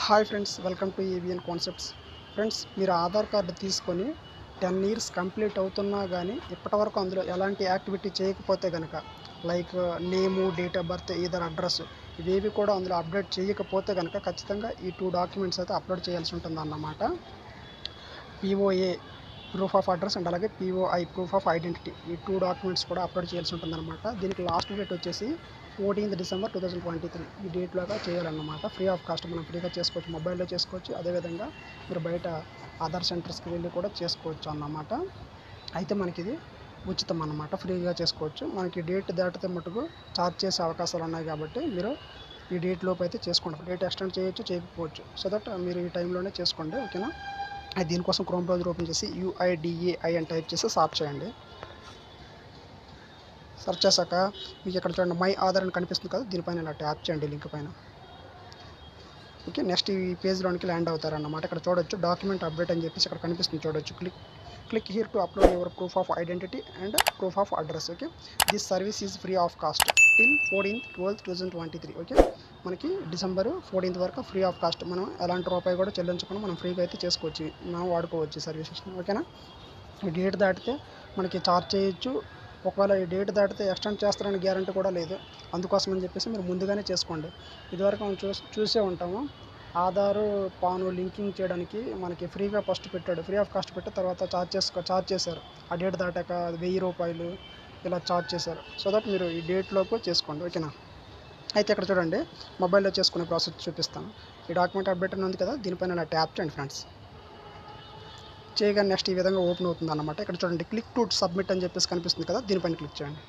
hi friends welcome to AVN concepts friends మీరు Aadhaar card తీసుకొని ten years complete అవుతున్నా కానీ ఇప్పటివరకు అందులో ఎలాంటి యాక్టివిటీ చేయకపోతే కనుక like name date of birth either address ఇవేవి కూడా అందులో అప్డేట్ చేయకపోతే కనుక ఖచ్చితంగా ఈ టూ డాక్యుమెంట్స్ అయితే అప్లోడ్ చేయాల్సి ఉంటుంది అన్నమాట POA proof of address and అలాగే పిఓఐ ప్రూఫ్ ఆఫ్ ఐడెంటిటీ ఈ టూ డాక్యుమెంట్స్ కూడా అప్లోడ్ చేయాల్సి ఉంటుందన్నమాట దీనికి లాస్ట్ డేట్ వచ్చేసి fourteenth December two thousand twenty three ఈ డేట్లోగా చేయాలన్నమాట ఫ్రీ ఆఫ్ కాస్ట్ మనం ఫ్రీగా చేసుకోవచ్చు మొబైల్లో చేసుకోవచ్చు అదేవిధంగా మీరు బయట ఆధార్ సెంటర్స్కి వెళ్ళి కూడా చేసుకోవచ్చు అన్నమాట అయితే మనకి ఇది ఉచితం అన్నమాట ఫ్రీగా చేసుకోవచ్చు మనకి డేట్ దాటితే మటుకు ఛార్జ్ చేసే అవకాశాలు ఉన్నాయి కాబట్టి మీరు ఈ డేట్ లోపు అయితే చేసుకోండి డేట్ ఎక్స్టెండ్ చేయొచ్చు చేయకపోవచ్చు సో దట్ మీరు ఈ టైంలోనే చేసుకోండి ఓకేనా అది దీనికోసం క్రోమ్ బ్రౌజర్ ఓపెన్ చేసి యూఐడిఏఐ అని టైప్ చేసి సార్చ్ చేయండి సెర్చ్ చేశాక మీకు ఇక్కడ చూడండి మై ఆధార్ అని కనిపిస్తుంది కదా దీనిపైన ఇలా ట్యాప్ చేయండి లింక్ పైన ఓకే నెక్స్ట్ ఈ పేజ్లోనికి ల్యాండ్ అవుతారన్నమాట ఇక్కడ చూడొచ్చు డాక్యుమెంట్ అప్డేట్ అని చెప్పేసి ఇక్కడ కనిపిస్తుంది చూడొచ్చు click click here to upload your proof of identity and proof of address okay this service is free of cost till fourteenth twelfth two thousand twenty three okay మనకి December fourteenth వరకు free of cost మనం ఎలాంటి రూపాయి కూడా చెల్లించకుండా మనం ఫ్రీగా అయితే చేసుకోవచ్చు మనం వాడుకోవచ్చు ఈ సర్వీసెస్ ఓకేనా ఈ డేట్ దాటితే మనకి ఛార్జ్ చేయొచ్చు ఒకవేళ ఈ డేట్ దాటితే ఎక్స్టెండ్ చేస్తారని గ్యారంటీ కూడా లేదు అందుకోసం అని చెప్పేసి మీరు ముందుగానే చేసుకోండి ఇదివరకు మనం చూసి చూసే ఉంటాము ఆధారు పాను లింకింగ్ చేయడానికి మనకి ఫ్రీగా ఫస్ట్ పెట్టాడు ఫ్రీ ఆఫ్ కాస్ట్ పెట్టి తర్వాత ఛార్జ్ చేసుకో ఛార్జ్ చేశారు ఆ డేట్ దాటాక వెయ్యి రూపాయలు ఇలా ఛార్జ్ చేశారు సో దట్ మీరు ఈ డేట్లోపు చేసుకోండి ఓకేనా అయితే ఇక్కడ చూడండి మొబైల్లో చేసుకునే ప్రాసెస్ చూపిస్తాను ఈ డాక్యుమెంట్ అప్డేట్ అని ఉంది కదా దీనిపైన ఇలా ట్యాప్ చేయండి ఫ్రెండ్స్ చేయగానే నెక్స్ట్ ఈ విధంగా ఓపెన్ అవుతుంది అన్నమాట ఇక్కడ చూడండి క్లిక్ టు సబ్మిట్ అని చెప్పేసి కనిపిస్తుంది కదా దీనిపైన క్లిక్ చేయండి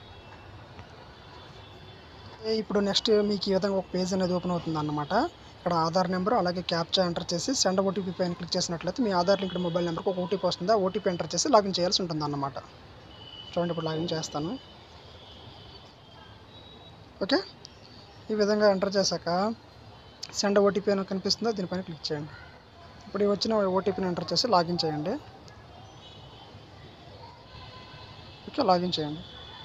ఏ ఇప్పుడు నెక్స్ట్ మీకు ఈ విధంగా ఒక పేజ్ అనేది ఓపెన్ అవుతుంది అన్నమాట ఇక్కడ ఆధార్ నెంబర్ అలాగే క్యాప్చా ఎంటర్ చేసి సెండ్ ఓటీపీ పైన క్లిక్ చేసినట్లయితే మీ ఆధార్ లింక్డ్ మొబైల్ నెంబర్కి ఒక ఓటీపీ వస్తుంది ఆ ఓటీపీ ఎంటర్ చేసి లాగిన్ చేయాల్సి ఉంటుంది అన్నమాట చూడండి ఇప్పుడు లాగిన్ చేస్తాను ఓకే ఈ విధంగా ఎంటర్ చేశాక సెండ్ ఓటీపీ అని కనిపిస్తుందో దీనిపైన క్లిక్ చేయండి ఇప్పుడు ఈ వచ్చిన ఓటీపీని ఎంటర్ చేసి లాగిన్ చేయండి ఓకే లాగిన్ చేయండి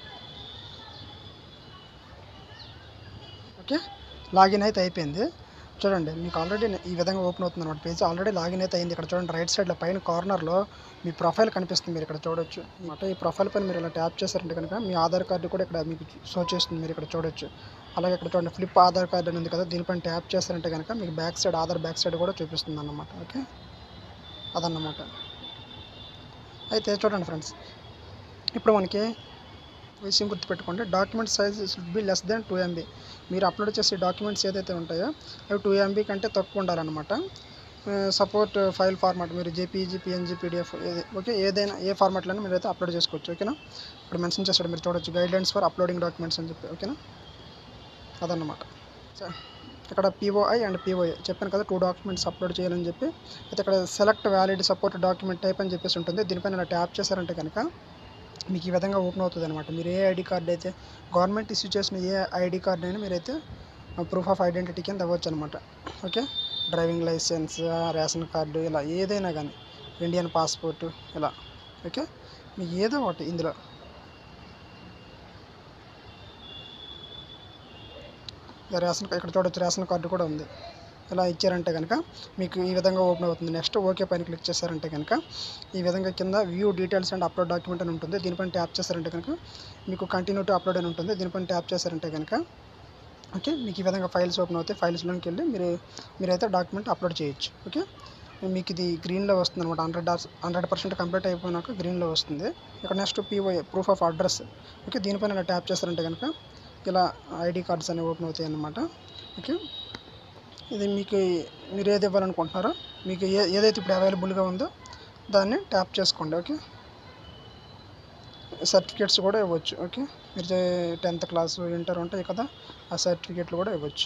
ఓకే లాగిన్ అయితే అయిపోయింది చూడండి మీకు ఆల్రెడీ ఈ విధంగా ఓపెన్ అవుతుంది అనమాట పేజ్ ఆల్రెడీ లాగిన్ అయితే అయింది ఇక్కడ చూడండి రైట్ సైడ్లో పైన కార్నర్లో మీ ప్రొఫైల్ కనిపిస్తుంది మీరు ఇక్కడ చూడొచ్చు అనమాట ఈ ప్రొఫైల్ పైన మీరు ఇలా ట్యాప్ చేశారంటే కనుక మీ ఆధార్ కార్డు కూడా ఇక్కడ మీకు షో చేస్తుంది మీరు ఇక్కడ చూడొచ్చు అలాగే ఇక్కడ చూడండి ఫ్లిప్ ఆధార్ కార్డు అని ఉంది కదా దీనిపైన ట్యాప్ చేశారంటే కనుక మీకు back side Aadhaar back side కూడా చూపిస్తుంది అన్నమాట ఓకే అదన్నమాట అయితే చూడండి ఫ్రెండ్స్ ఇప్పుడు మనకి విషయం గుర్తుపెట్టుకోండి document size should be less then two MB మీరు అప్లోడ్ చేసే డాక్యుమెంట్స్ ఏదైతే ఉంటాయో అవి టూ ఎంబీ కంటే తక్కువ ఉండాలన్నమాట సపోర్ట్ ఫైల్ ఫార్మాట్ మీరు జేపీజీ పిఎన్జీ పీడిఎఫ్ ఏది ఓకే ఏదైనా ఏ ఫార్మాట్లోనే మీరు అయితే అప్లోడ్ చేసుకోవచ్చు ఓకేనా ఇప్పుడు మెన్షన్ చేస్తాడు మీరు చూడొచ్చు గైడ్లైన్స్ ఫర్ అప్లోడింగ్ డాక్యుమెంట్స్ అని చెప్పి ఓకేనా అదన్నమాట స- ఇక్కడ పిఓఐ అండ్ పిఓఏ చెప్పాను కదా టూ డాక్యుమెంట్స్ అప్లోడ్ చేయాలని చెప్పి అయితే ఇక్కడ select valid support document type అని చెప్పేసి ఉంటుంది దీనిపైన ఇలా ట్యాప్ చేశారంటే కనుక మీకు ఈ విధంగా ఓపెన్ అవుతుంది అనమాట మీరు ఏ ఐడి కార్డు అయితే గవర్నమెంట్ ఇష్యూ చేసిన ఏ ఐడి కార్డు అయినా మీరైతే ప్రూఫ్ ఆఫ్ ఐడెంటిటీ కింద అవ్వచ్చు అనమాట okay driving licence ration card ఇలా ఏదైనా కానీ ఇండియన్ పాస్పోర్ట్ ఇలా ఓకే మీకు ఏదో ఒకటి ఇందులో ఇక రేషన్ ఇక్కడ చూడొచ్చు రేషన్ కార్డు కూడా ఉంది ఇలా ఇచ్చారంటే కనుక మీకు ఈ విధంగా ఓపెన్ అవుతుంది నెక్స్ట్ ఓకే పైన క్లిక్ చేశారంటే కనుక ఈ విధంగా కింద view details and upload document అని ఉంటుంది దీనిపైన ట్యాప్ చేశారంటే కనుక మీకు కంటిన్యూ టు అప్లోడ్ అని ఉంటుంది దీనిపైన ట్యాప్ చేశారంటే కనుక ఓకే మీకు ఈ విధంగా ఫైల్స్ ఓపెన్ అవుతాయి ఫైల్స్లోకి వెళ్ళి మీరు మీరైతే డాక్యుమెంట్ అప్లోడ్ చేయొచ్చు ఓకే మీకు ఇది గ్రీన్లో వస్తుంది అనమాట హండ్రెడ్ హండ్రెడ్ పర్సెంట్ కంప్లీట్ అయిపోయినాక గ్రీన్లో వస్తుంది ఇక్కడ next POA proof of address okay దీనిపైన ఇలా ట్యాప్ చేస్తారంటే కనుక ఇలా ఐడి కార్డ్స్ అనేవి ఓపెన్ అవుతాయి అన్నమాట ఓకే ఇది మీకు మీరు ఏది ఇవ్వాలనుకుంటున్నారో మీకు ఏ ఏదైతే ఇప్పుడు అవైలబుల్గా ఉందో దాన్ని ట్యాప్ చేసుకోండి ఓకే సర్టిఫికేట్స్ కూడా ఇవ్వచ్చు ఓకే మీరు టెన్త్ క్లాస్ ఇంటర్ ఉంటాయి కదా ఆ సర్టిఫికేట్లు కూడా ఇవ్వచ్చు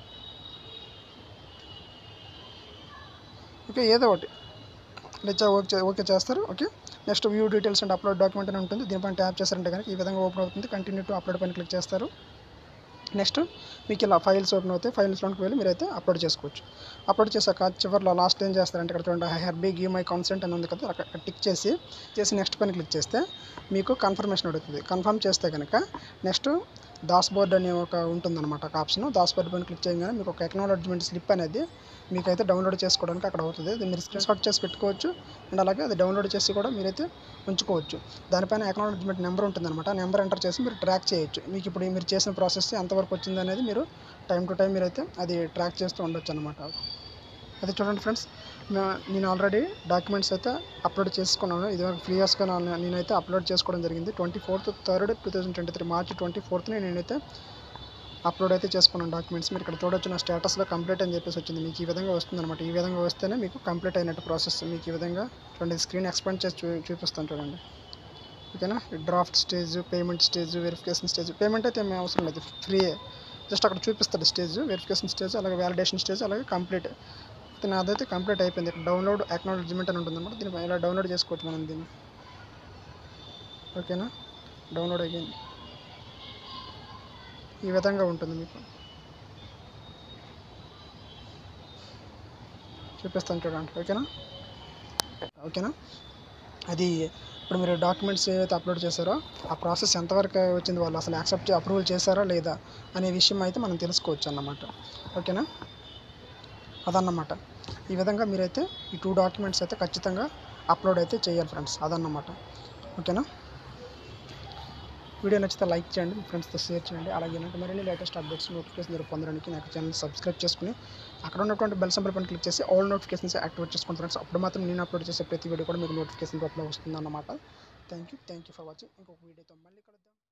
ఓకే ఏదో ఒకటి లేదా ఓకే ఓకే చేస్తారు okay next view details and upload document అని ఉంటుంది దీనిపైన ట్యాప్ చేస్తారంటే కనుక ఈ విధంగా ఓపెన్ అవుతుంది కంటిన్యూ టు అప్లోడ్ పైన క్లిక్ చేస్తారు నెక్స్ట్ మీకు ఇలా ఫైల్స్ ఓపెన్ అవుతాయి ఫైల్స్లోకి వెళ్ళి మీరైతే అప్లోడ్ చేసుకోవచ్చు అప్లోడ్ చేశాక చివరిలో లాస్ట్ ఏం చేస్తారంటే ఇక్కడ చూడండి hereby give my consent అని ఉంది కదా అక్కడ టిక్ చేసి చేసి నెక్స్ట్ పైన క్లిక్ చేస్తే మీకు కన్ఫర్మేషన్ అడుగుతుంది కన్ఫర్మ్ చేస్తే కనుక నెక్స్ట్ దాస్ బోర్డ్ అనే ఒక ఉంటుందన్నమాట ఒక ఆప్షన్ దాస్ బోర్డ్ పైన క్లిక్ చేయగానే మీకు ఒక ఎక్నాలజ్మెంట్ స్లిప్ అనేది మీకైతే డౌన్లోడ్ చేసుకోవడానికి అక్కడ అవుతుంది అది మీరు స్క్రీన్ షాట్ చేసి పెట్టుకోవచ్చు అండ్ అలాగే అది డౌన్లోడ్ చేసి కూడా మీరైతే ఉంచుకోవచ్చు దానిపైన ఎక్నాలజ్మెంట్ నెంబర్ ఉంటుందన్నమాట ఆ నెంబర్ ఎంటర్ చేసి మీరు ట్రాక్ చేయొచ్చు మీకు ఇప్పుడు మీరు చేసిన ప్రాసెస్ ఎంతవరకు వచ్చింది అనేది మీరు టైం టు టైం మీరైతే అది ట్రాక్ చేస్తూ ఉండొచ్చు అనమాట అది చూడండి ఫ్రెండ్స్ నేను ఆల్రెడీ డాక్యుమెంట్స్ అయితే అప్లోడ్ చేసుకున్నాను ఇది త్రీ ఇయర్స్గా నేనైతే అప్లోడ్ చేసుకోవడం జరిగింది twenty fourth third two thousand twenty three మార్చి ట్వంటీ ఫోర్త్ని నేనైతే అప్లోడ్ అయితే చేసుకున్నాను డాక్యుమెంట్స్ మీరు ఇక్కడ చూడొచ్చు నా స్టేటస్లో కంప్లీట్ అని చెప్పేసి వచ్చింది మీకు ఈ విధంగా వస్తుంది అనమాట ఈ విధంగా వస్తేనే మీకు కంప్లీట్ అయినట్టు ప్రాసెస్ మీకు ఈ విధంగా చూడండి స్క్రీన్ ఎక్స్పాండ్ చేసి చూ చూపిస్తాను చూడండి ఓకేనా draft stage payment stage verification stage payment అయితే ఏమీ అవసరం లేదు ఫ్రీ జస్ట్ అక్కడ చూపిస్తాడు స్టేజ్ వెరిఫికేషన్ స్టేజ్ అలాగే వ్యాలిడేషన్ స్టేజ్ అలాగే కంప్లీట్ అయితే నాదైతే కంప్లీట్ అయిపోయింది ఇక్కడ డౌన్లోడ్ అక్నాలజ్మెంట్ అని ఉంటుంది అనమాట దీన్ని ఇలా డౌన్లోడ్ చేసుకోవచ్చు మనం దీన్ని ఓకేనా డౌన్లోడ్ అయ్యింది ఈ విధంగా ఉంటుంది మీకు చూపిస్తాను చూడండి ఓకేనా ఓకేనా అది ఇప్పుడు మీరు డాక్యుమెంట్స్ ఏవైతే అప్లోడ్ చేశారో ఆ ప్రాసెస్ ఎంతవరకు వచ్చింది వాళ్ళు అసలు యాక్సెప్ట్ అప్రూవల్ చేశారా లేదా అనే విషయం అయితే మనం తెలుసుకోవచ్చు అన్నమాట ఓకేనా అదన్నమాట ఈ విధంగా మీరైతే ఈ టూ డాక్యుమెంట్స్ అయితే ఖచ్చితంగా అప్లోడ్ అయితే చేయాలి ఫ్రెండ్స్ అదన్నమాట ఓకేనా వీడియో నచ్చితే లైక్ చేయండి మీ ఫ్రెండ్స్తో షేర్ చేయండి అలాగే ఇలాంటి మరిన్ని లేటెస్ట్ అప్డేట్స్ నోటిఫికేషన్ మీరు పొందడానికి నాకు ఛానల్ సబ్స్క్రైబ్ చేసుకుని అక్కడ ఉన్నటువంటి బెల్ సింబల్ పైన క్లిక్ చేసి ఆల్ నోటిఫికేషన్స్ యాక్టివేట్ చేసుకోండి ఫ్రెండ్స్ అప్పుడు మాత్రం నేను అప్లోడ్ చేసే ప్రతి వీడియో కూడా మీకు నోటిఫికేషన్ రూపంలో వస్తుంది అన్నమాట thank you thank you for watching ఇంకొక వీడియోతో మళ్ళీ కలుద్దాం